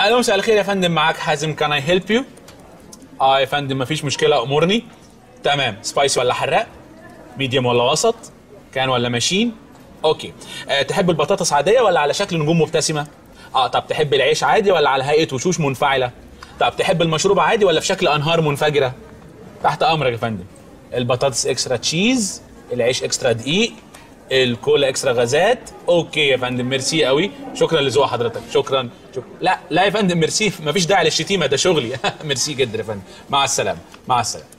الو مساء الخير يا فندم معاك حازم كان اي هيلب يو اه يا فندم مفيش مشكله امورني تمام سبايسي ولا حراق ميديوم ولا وسط كان ولا ماشين اوكي أه تحب البطاطس عاديه ولا على شكل نجوم مبتسمه اه طب تحب العيش عادي ولا على هيئه وشوش منفعله طب تحب المشروب عادي ولا في شكل انهار منفجره تحت امرك يا فندم البطاطس اكسترا تشيز العيش اكسترا دقيق الكولا اكسترا غازات اوكي يا فندم ميرسي قوي شكرا لذوق حضرتك شكرا شكرا لا لا يا فندم ميرسي مفيش داعي للشتيمه ده شغلي ميرسي جدا يا فندم مع السلامه مع السلامه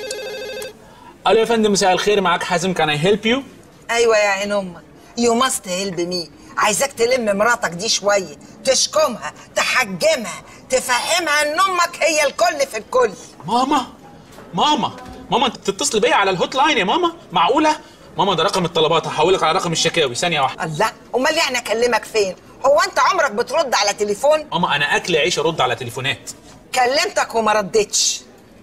الو يا فندم مساء الخير معاك حازم كان اي هيلب يو ايوه يا عين امك يو ماست هيلب مي عايزاك تلم مراتك دي شويه تشكمها تحجمها تفهمها ان امك هي الكل في الكل ماما ماما ماما انت بتتصل بيا على الهوت لاين يا ماما معقوله ماما ده رقم الطلبات هحولك على رقم الشكاوي ثانيه واحده الله امال يعني اكلمك فين هو انت عمرك بترد على تليفون ماما انا اكل عيش ارد على تليفونات كلمتك وما ردتش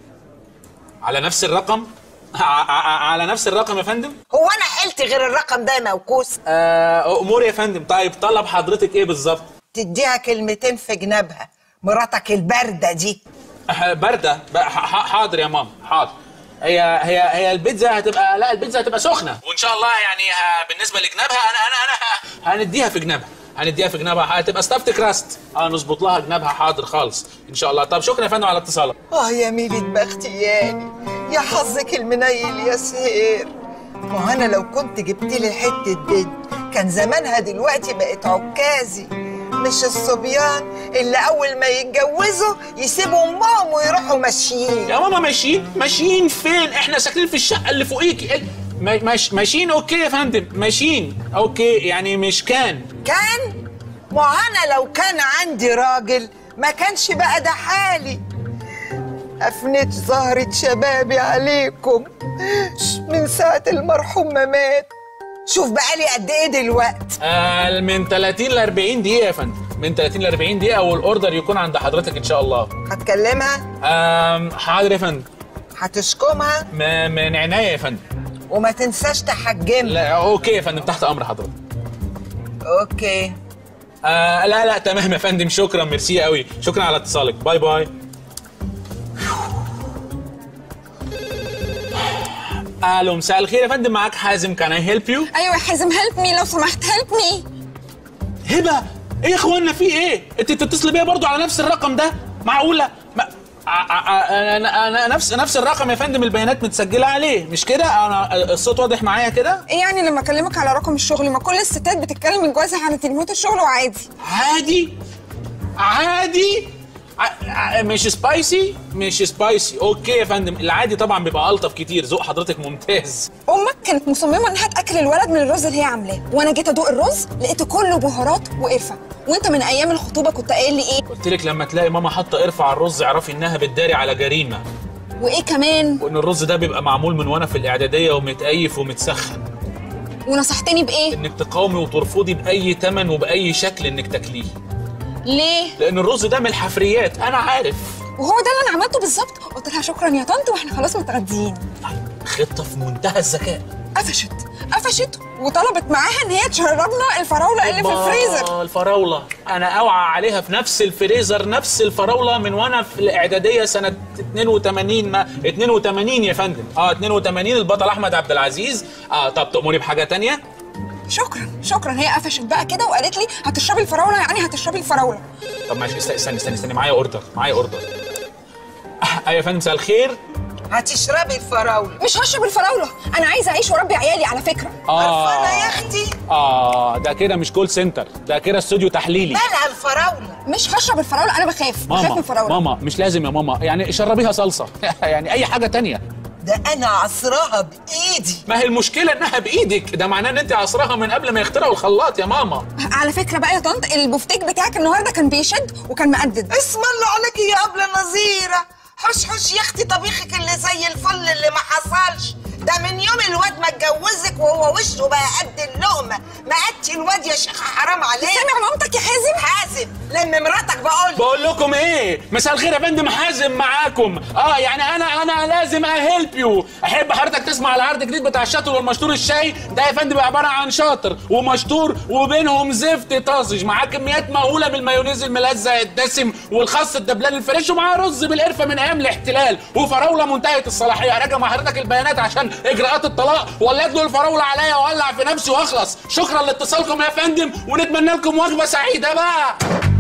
على نفس الرقم ع- ع- على نفس الرقم يا فندم هو انا حلت غير الرقم ده يا موكوس آه امور يا فندم طيب طلب حضرتك ايه بالظبط تديها كلمتين في جنابها مراتك البارده دي أح- بارده ب- ح- ح- حاضر يا ماما حاضر هي هي هي البيتزا هتبقى لا البيتزا هتبقى سخنه وان شاء الله يعني ه- بالنسبه لجنابها انا انا انا ه- هنديها في جنابها هنديها في جنابها هتبقى ستافت كراست اه نظبط لها جنابها حاضر خالص ان شاء الله طب شكرا يا فندم على اتصالك اه يا ميلة بختياني يا حظك المنيل يا سهير ما هو انا لو كنت جبت لي حته بنت كان زمانها دلوقتي بقت عكازي مش الصبيان اللي اول ما يتجوزوا يسيبوا امهم ويروحوا ماشيين يا ماما ماشيين ماشيين فين احنا ساكنين في الشقه اللي فوقيكي إيه؟ ما- ماش ماشيين اوكي يا فندم ماشيين اوكي يعني مش كان كان ما انا لو كان عندي راجل ما كانش بقى ده حالي أفنيت زهرة شبابي عليكم من ساعة المرحوم ما مات شوف بقالي قد ايه دلوقتي آه من 30 ل 40 دقيقه يا فندم من 30 ل 40 دقيقه والاوردر يكون عند حضرتك ان شاء الله هتكلمها آم حاضر يا فندم هتشكمها ما- من عناية يا فندم وما تنساش تحجمها لا اوكي يا فندم تحت امر حضرتك اوكي آه لا لا تمام يا فندم شكرا ميرسي قوي شكرا على اتصالك باي باي الو مساء الخير يا فندم معاك حازم كان اي هيلب يو ايوه يا حازم هيلب مي لو سمحت هيلب مي هبه ايه يا اخوانا في ايه انت بتتصل بيا برضو على نفس الرقم ده معقوله ما... ع- ع- انا انا نفس نفس الرقم يا فندم البيانات متسجله عليه مش كده انا الصوت واضح معايا كده ايه يعني لما اكلمك على رقم الشغل ما كل الستات بتتكلم من جوازها على تليفون الشغل وعادي عادي عادي ع- ع- مش سبايسي مش سبايسي اوكي يا فندم العادي طبعا بيبقى الطف كتير ذوق حضرتك ممتاز امك كانت مصممه انها تاكل الولد من الرز اللي هي عاملاه وانا جيت ادوق الرز لقيته كله بهارات وقرفه وانت من ايام الخطوبه كنت قايل لي ايه قلت لك لما تلاقي ماما حاطه قرفه على الرز اعرفي انها بتداري على جريمه وايه كمان وان الرز ده بيبقى معمول من وانا في الاعداديه ومتقيف ومتسخن ونصحتني بايه انك تقاومي وترفضي باي ثمن وباي شكل انك تاكليه ليه لان الرز ده من الحفريات انا عارف وهو ده اللي انا عملته بالظبط قلت لها شكرا يا طنط واحنا خلاص متغديين خطه في منتهى الذكاء قفشت قفشت وطلبت معاها ان هي تشربنا الفراوله اللي في الفريزر الله، الفراوله انا اوعى عليها في نفس الفريزر نفس الفراوله من وانا في الاعداديه سنه 82 ما 82 يا فندم اه 82 البطل احمد عبد العزيز اه طب تأمري بحاجه تانية شكرا شكرا هي قفشت بقى كده وقالت لي هتشربي الفراوله يعني هتشربي الفراوله طب ماشي است- استني استني استني معايا اوردر معايا اوردر آه، ايوه يا فندم مساء الخير هتشربي الفراولة مش هشرب الفراوله انا عايزه اعيش واربي عيالي على فكره قرفانة يا اختي اه ده كده مش كول سنتر ده كده استوديو تحليلي مالها الفراولة مش هشرب الفراوله انا بخاف بخاف من ماما الفراوله ماما مش لازم يا ماما يعني شربيها صلصه يعني اي حاجه تانية ده انا عصراها بايدي ما هي المشكله انها بايدك ده معناه ان انت عصرها من قبل ما يخترعوا الخلاط يا ماما على فكره بقى يا طنط البفتيك بتاعك النهارده كان بيشد وكان مقدد اسم الله عليكي يا قبل نظيرة حش حش يا اختي طبيخك اللي زي الفل اللي ما حصلش ده من يوم الواد ما اتجوزك وهو وشه بقى قد اللقمة ما قدش الواد يا شيخة حرام عليك سامع مامتك يا حازم حازم لم مراتك بقول بقول لكم ايه مساء الخير يا فندم حازم معاكم اه يعني انا انا لازم اهيلب يو احب حضرتك تسمع العرض الجديد بتاع الشاطر والمشطور الشاي ده يا فندم عباره عن شاطر ومشطور وبينهم زفت طازج معاه كميات مهوله من المايونيز الملزق الدسم والخس الدبلان الفريش ومعاه رز بالقرفه من ايام الاحتلال وفراوله منتهيه الصلاحيه اراجع مع حضرتك البيانات عشان اجراءات الطلاق ولا ادلوا الفراوله عليا واولع في نفسي واخلص شكرا لاتصالكم يا فندم ونتمنى لكم وجبه سعيده بقى